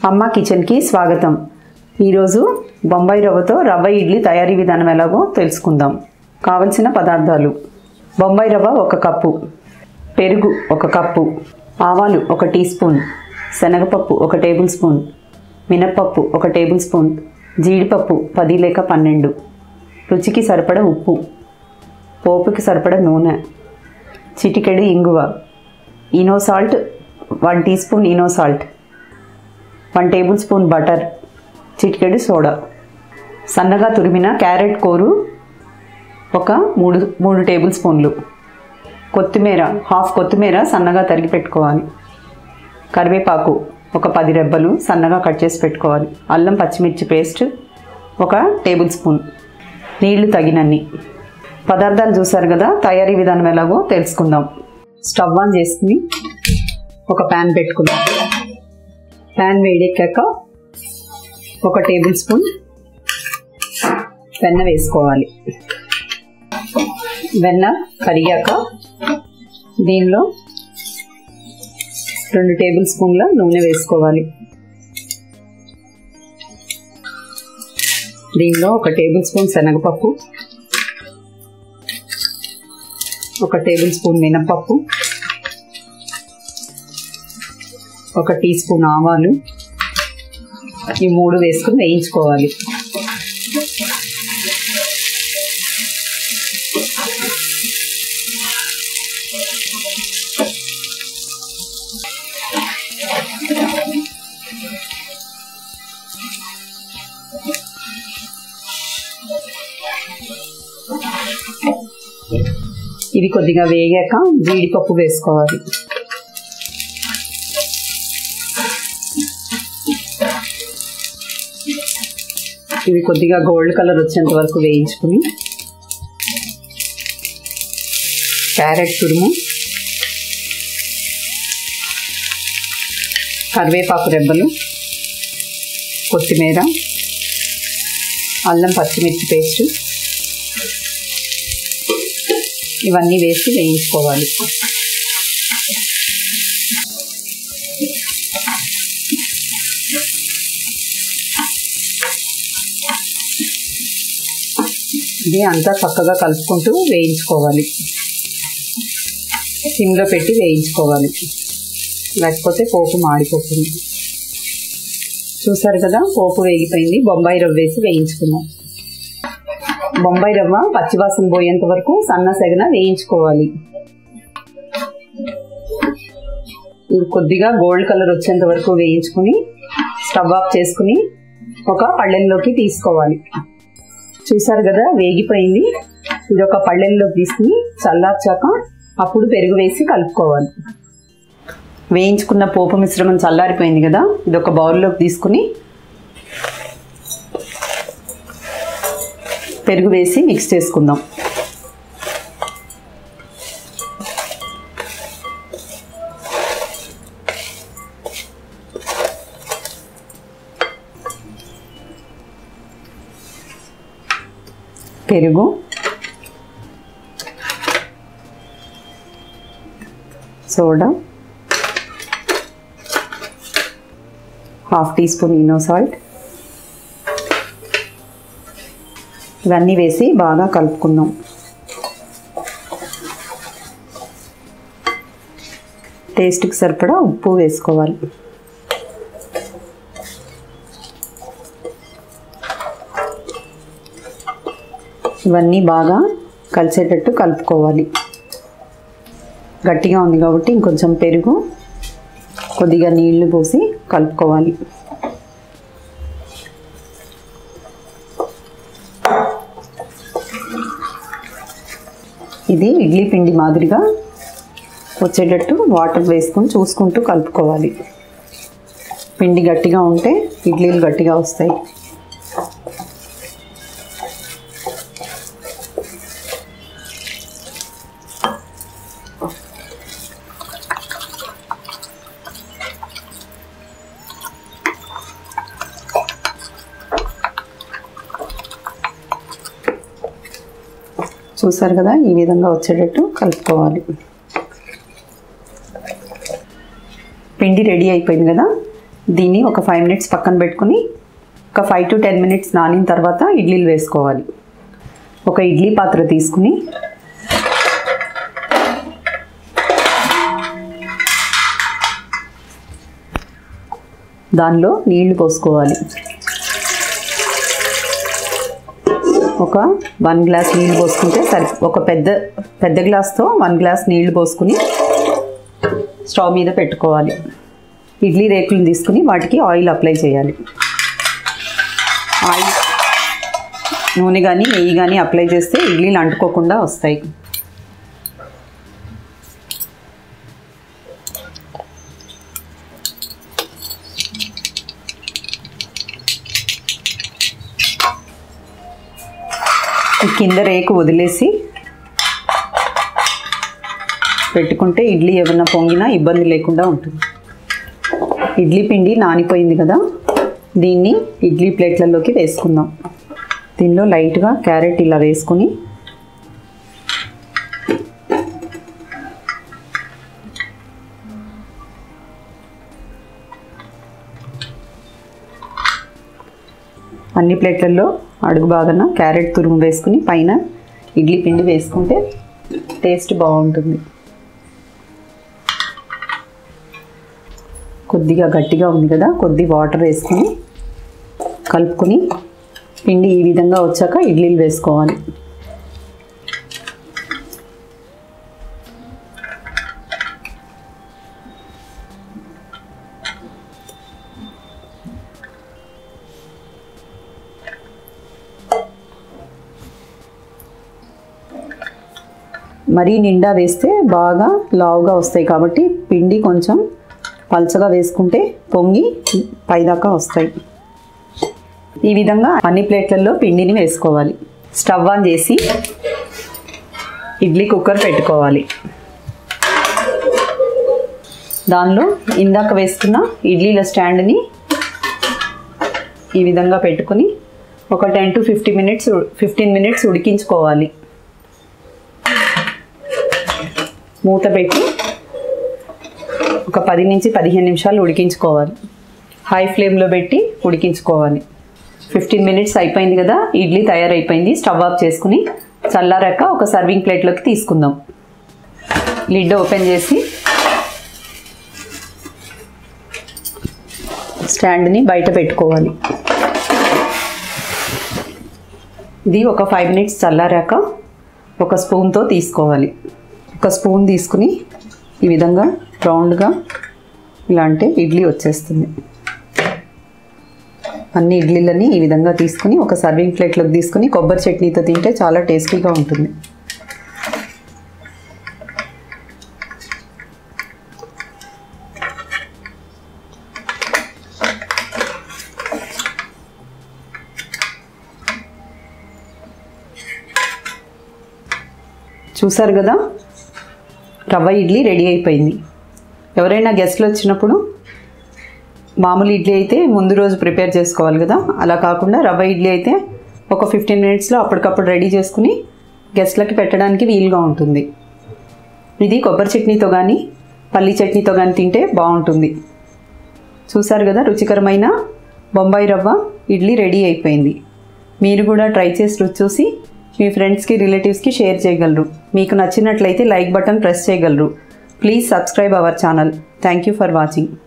అమ్మ కిచెన్కి స్వాగతం ఈరోజు బొంబాయి రవ్వతో రవ్వ ఇడ్లీ తయారీ విధానం ఎలాగో తెలుసుకుందాం కావలసిన పదార్థాలు బొంబాయి రవ్వ ఒక కప్పు పెరుగు ఒక కప్పు ఆవాలు ఒక టీ స్పూన్ శనగపప్పు ఒక టేబుల్ స్పూన్ మినప్పప్పు ఒక టేబుల్ స్పూన్ జీడిపప్పు పది లేక పన్నెండు రుచికి సరిపడ ఉప్పు పోపుకి సరిపడ నూనె చిటికెడు ఇంగువ Eno salt one teaspoon Eno salt one tablespoon butter చిటికెడు సోడా సన్నగా తురిమిన క్యారెట్ కూరు ఒక మూడు మూడు టేబుల్ స్పూన్లు కొత్తిమీర హాఫ్ కొత్తిమీర సన్నగా తరిగి పెట్టుకోవాలి కరివేపాకు ఒక పది రెబ్బలు సన్నగా కట్ చేసి పెట్టుకోవాలి అల్లం పచ్చిమిర్చి పేస్ట్ ఒక టేబుల్ స్పూన్ నీళ్లు తగినన్ని పదార్థాలు చూసారు కదా తయారీ విధానం ఎలాగో తెలుసుకుందాం స్టవ్ ఆన్ చేసుకుని ఒక ప్యాన్ పెట్టుకుందాం ప్యాన్ వేడెక్కాక ఒక టేబుల్ స్పూన్ వెన్న వేసుకోవాలి వెన్న కరిగాక దీనిలో రెండు టేబుల్ స్పూన్ల నూనె వేసుకోవాలి దీనిలో ఒక టేబుల్ స్పూన్ శనగపప్పు ఒక టేబుల్ స్పూన్ మినపప్పు ఒక టీ స్పూన్ ఆవాలు ఈ మూడు వేసుకుని వేయించుకోవాలి ఇది కొద్దిగా వేగాక జీడిపప్పు వేసుకోవాలి ఇవి కొద్దిగా గోల్డ్ కలర్ వచ్చేంత వరకు వేయించుకుని క్యారెట్ తురుము కరివేపాకు రెబ్బలు కొత్తిమీర అల్లం పచ్చిమిర్చి పేస్ట్ ఇవన్నీ వేసి వేయించుకోవాలి ఇది అంతా చక్కగా కలుపుకుంటూ వేయించుకోవాలి సిమ్లో పెట్టి వేయించుకోవాలి లేకపోతే పోపు మాడిపోతుంది చూసారు కదా పోపు వేగిపోయింది బొంబాయి రవ్వ వేసి వేయించుకున్నాం బొంబాయి రవ్వ పచ్చివాసన పోయేంత వరకు సన్న సెగన వేయించుకోవాలి ఇది కొద్దిగా గోల్డ్ కలర్ వచ్చేంత వరకు వేయించుకుని స్టవ్ ఆఫ్ చేసుకుని ఒక పళ్ళెంలోకి తీసుకోవాలి చూసారు కదా వేగిపోయింది ఇది ఒక పళ్ళెంలోకి తీసుకుని చల్లార్చాక అప్పుడు పెరుగు వేసి కలుపుకోవాలి వేయించుకున్న పోపు మిశ్రమం చల్లారిపోయింది కదా ఇది ఒక బౌల్లోకి తీసుకుని పెరుగు వేసి మిక్స్ చేసుకుందాం పెరుగు soda half teaspoon Eno salt ఇవన్నీ వేసి బాగా కలుపుకుందాం టేస్ట్కి సరిపడా ఉప్పు వేసుకోవాలి ఇవన్నీ బాగా కలిసేటట్టు కలుపుకోవాలి గట్టిగా ఉంది కాబట్టి ఇంకొంచెం పెరుగు కొద్దిగా నీళ్లు పోసి కలుపుకోవాలి ఇది ఇడ్లీ పిండి మాదిరిగా వచ్చేటట్టు వాటర్ వేసుకొని చూసుకుంటూ కలుపుకోవాలి పిండి గట్టిగా ఉంటే ఇడ్లీలు గట్టిగా వస్తాయి చూసారు కదా ఈ విధంగా వచ్చేటట్టు కలుపుకోవాలి పిండి రెడీ అయిపోయింది కదా దీన్ని ఒక ఫైవ్ మినిట్స్ పక్కన పెట్టుకుని ఒక ఫైవ్ టు టెన్ మినిట్స్ నానిన తర్వాత ఇడ్లీలు వేసుకోవాలి ఒక ఇడ్లీ పాత్ర తీసుకుని దానిలో నీళ్లు పోసుకోవాలి ఒక వన్ గ్లాస్ నీళ్ళు పోసుకుంటే సరి ఒక పెద్ద పెద్ద గ్లాస్తో వన్ గ్లాస్ నీళ్లు పోసుకుని స్టవ్ మీద పెట్టుకోవాలి ఇడ్లీ రేకులను తీసుకుని వాటికి ఆయిల్ అప్లై చేయాలి ఆయిల్ నూనె కానీ నెయ్యి కానీ అప్లై చేస్తే ఇడ్లీలు అంటుకోకుండా వస్తాయి ఈ కింద రేకు వదిలేసి పెట్టుకుంటే ఇడ్లీ ఏమన్నా పొంగినా ఇబ్బంది లేకుండా ఉంటుంది ఇడ్లీ పిండి నానిపోయింది కదా దీన్ని ఇడ్లీ ప్లేట్లలోకి వేసుకుందాం దీనిలో లైట్గా క్యారెట్ ఇలా వేసుకుని అన్ని ప్లేట్లలో అడుగు బాగాన క్యారెట్ తురుము వేసుకుని పైన ఇడ్లీ పిండి వేసుకుంటే టేస్ట్ బాగుంటుంది కొద్దిగా గట్టిగా ఉంది కదా కొద్ది వాటర్ వేసుకుని కలుపుకొని పిండి ఈ విధంగా వచ్చాక ఇడ్లీలు వేసుకోవాలి మరీ నిండా వేస్తే బాగా లావుగా వస్తాయి కాబట్టి పిండి కొంచెం పల్చగా వేసుకుంటే పొంగి పైదాకా వస్తాయి ఈ విధంగా అన్ని ప్లేట్లలో పిండిని వేసుకోవాలి స్టవ్ ఆన్ చేసి ఇడ్లీ కుక్కర్ పెట్టుకోవాలి దానిలో ఇందాక వేసుకున్న ఇడ్లీల స్టాండ్ని ఈ విధంగా పెట్టుకుని ఒక ten to fifty minutes fifteen minutes ఉడికించుకోవాలి మూత పెట్టి ఒక పది నుంచి పదిహేను నిమిషాలు ఉడికించుకోవాలి హై ఫ్లేమ్లో పెట్టి ఉడికించుకోవాలి ఫిఫ్టీన్ మినిట్స్ అయిపోయింది కదా ఇడ్లీ తయారైపోయింది స్టవ్ ఆఫ్ చేసుకుని చల్లారాక ఒక సర్వింగ్ ప్లేట్లోకి తీసుకుందాం లిడ్ ఓపెన్ చేసి స్టాండ్ని బయట పెట్టుకోవాలి ఇది ఒక ఫైవ్ మినిట్స్ చల్లారాక ఒక స్పూన్తో తీసుకోవాలి ఒక స్పూన్ తీసుకుని ఈ విధంగా రౌండ్గా ఇలా అంటే ఇడ్లీ వచ్చేస్తుంది అన్ని ఇడ్లీలని ఈ విధంగా తీసుకుని ఒక సర్వింగ్ ప్లేట్లోకి తీసుకుని కొబ్బరి చట్నీతో తింటే చాలా టేస్టీగా ఉంటుంది చూసారు కదా రవ్వ ఇడ్లీ రెడీ అయిపోయింది ఎవరైనా గెస్ట్లు వచ్చినప్పుడు మామూలు ఇడ్లీ అయితే ముందు రోజు ప్రిపేర్ చేసుకోవాలి కదా అలా కాకుండా రవ్వ ఇడ్లీ అయితే ఒక ఫిఫ్టీన్ మినిట్స్లో అప్పటికప్పుడు రెడీ చేసుకుని గెస్ట్లకి పెట్టడానికి వీలుగా ఉంటుంది ఇది కొబ్బరి చట్నీతో కానీ పల్లి చట్నీతో కానీ తింటే బాగుంటుంది చూసారు కదా రుచికరమైన బొంబాయి రవ్వ ఇడ్లీ రెడీ అయిపోయింది మీరు కూడా ట్రై చేసి రుచి చూసి మీ ఫ్రెండ్స్కి రిలేటివ్స్కి షేర్ చేయగలరు మీకు నచ్చినట్లయితే లైక్ బటన్ ప్రెస్ చేయగలరు please subscribe our channel thank you for watching